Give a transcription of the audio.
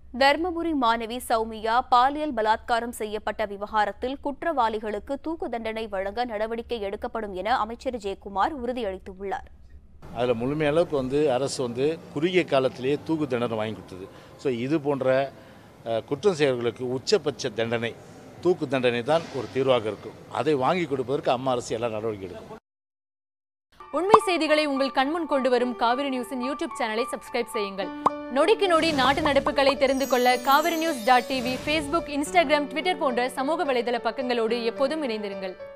தர்மபுரி மாணவி சௌமியா பாலியல் பலாத்காரம் செய்யப்பட்ட விவகாரத்தில் குற்றவாளிகளுக்கு தூக்கு தண்டனை வழங்க நடவடிக்கை எடுக்கப்படும் என அமைச்சர் ஜெயக்குமார் உறுதியளித்துள்ளார் அதில் முழுமையளவுக்கு வந்து அரசு வந்து குறுகிய காலத்திலேயே தூக்கு தண்டனை வாங்கி கொடுத்தது ஸோ இது போன்ற அஹ், குற்றம் செய்வர்களுக்கு உச்சபட்ச தண்டனை தூக்கு தண்டனை தான் ஒரு தீர்வாக இருக்கும் அதை வாங்கி கொடுப்பதற்கு அம்மா அரசு எல்லா நடவடிக்கை எடுக்கும் உண்மை செய்திகளை உங்கள் கண்முன் கொண்டு வரும் காவிரி நியூஸின் யூடியூப் சேனலை சப்ஸ்கிரைப் செய்யுங்கள் நொடிக்கு நொடி நாட்டு நடப்புகளை தெரிந்து கொள்ள Kaveri news dot TV Facebook Instagram Twitter போன்ற சமூக வலைதள பக்கங்களோடு எப்போதும் இணைந்திருங்கள்